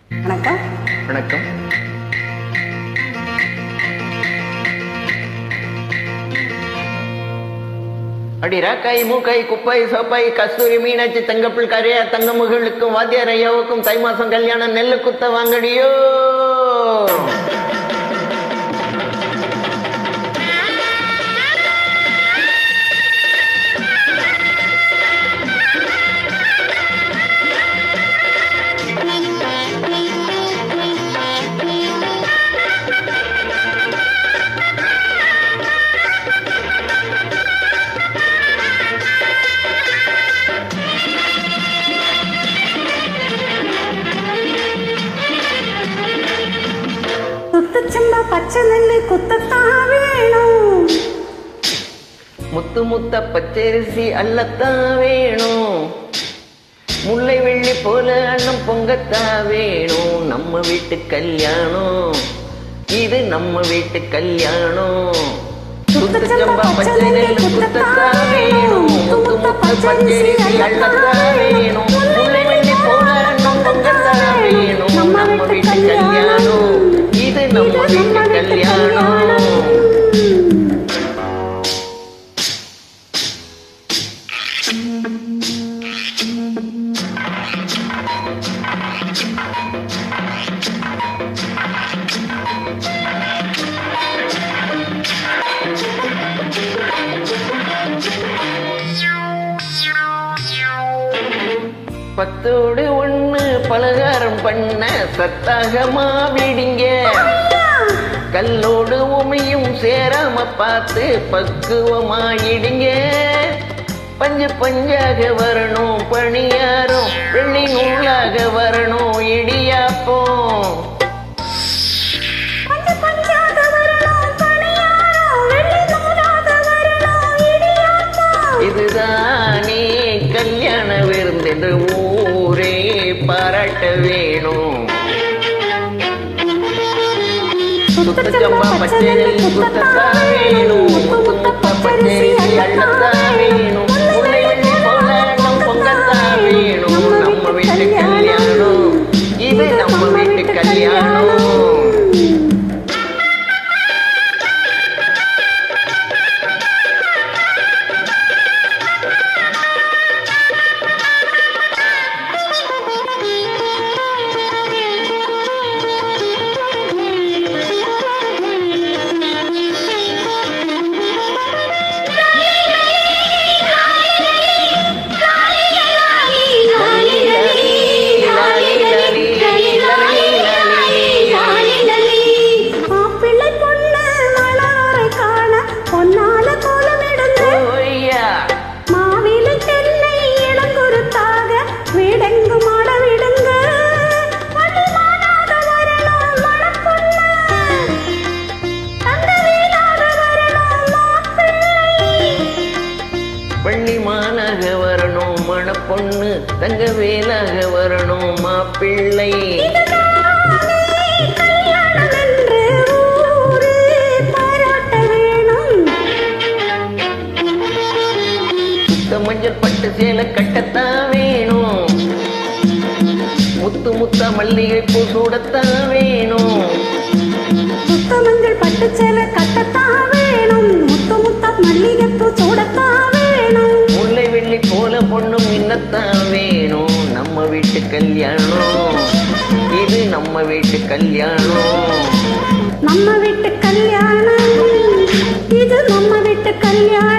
வணக்கம் வணக்கம் அடி ராக்காய் மூக்காய் குப்பாய் சப்பாய் கஸ்தூரி மீனாட்சி தங்கப்பிள் கரையா தங்கமுகளுக்கும் வாத்தியார் ஐயாவுக்கும் தை மாசம் கல்யாணம் நெல்லு குத்த வாங்கடியோ குத்துச்சம்பா பச்சை நெல்லு குத்தத்தான் வேணும் முத்து முத்த பச்சரிசி அல்லத்தான் வேணும் முல்லை வெள்ளி போல அண்ணம் பொங்கத்தான் வேணும் நம்ம வீட்டு கல்யாணம் இது நம்ம வீட்டு கல்யாணம் சுத்தச்சம்பா பச்சை நெல்லு குத்தத்தான் வேணும் முத்து முத்த பச்சரிசி அல்லத்தான் வேணும் முல்லை வெள்ளி போல அண்ணம் பொங்கத்தான் வேணும் நம்ம வீட்டு கல்யாணம் இது நம்ம வீட்டு கல்யாணம் பத்தோடு ஒண்ணு பலகாரம் பண்ண சத்தாகமா விடிங்க கல்லோடு உமையும் சேராம பார்த்து பக்குவமாயிடுங்க பஞ்சு பஞ்சாக வரணும் பணியாரம் வெள்ளி நூலாக வரணும் இடியாப்பம் பஞ்சு பஞ்சாக வரணும் பணியாரம் வெள்ளி நூலாக வரணும் இடியாப்பம் இதுதானே கல்யாண விருந்தென்று ஊரே பாராட்ட வேணும் சுத்தச்சம்பா பச்சை நெல் குத்தத்தான் வேணும் முத்து முத்த பச்சரிசி அள்ளத்தான் வேணும் முல்லை வெள்ளி போல நம் பொங்கத்தான் வேணும் நம்ம வீட்டு கல்யாணம் இது நம்ம வீட்டு கல்யாணம் மாப்பிள்ளை பொண்ணு மலரை காண பொன்னால கோலமிடுங்க ஓய்யா மாவிலை தென்னை இளங்குருத்தாக வீடெங்கும் ஆட விடுங்க மணிமானாக வரணும் மணப்பொண்ணு தங்க வீடாக வரணும் மாப்பிள்ளை பள்ளிமானாக வரணும் மணப்பொண்ணு தங்க வேலாக வரணும் மாப்பிள்ளை கல்யாணம் என்று ஊரு பாராட்ட வேணும் சுத்த மஞ்சள் பட்டு சேலை கட்டத்தான் வேணும் முத்து முத்த மல்லிகை பூ சூடத்தான் வேணும் முத்த மஞ்சள் பட்டு சேலை கட்டத்தான் வேணும் முத்த முத்த மல்லிகைப்பூ சூடத்தான் வேணும் முல்லை வெள்ளி போல பொண்ணு மின்னத்தான் வேணும் நம்ம வீட்டு கல்யாணம் இது நம்ம வீட்டு கல்யாணம் நம்ம வீட்டு கல்யாணம் இது நம்ம வீட்டு கல்யாணம்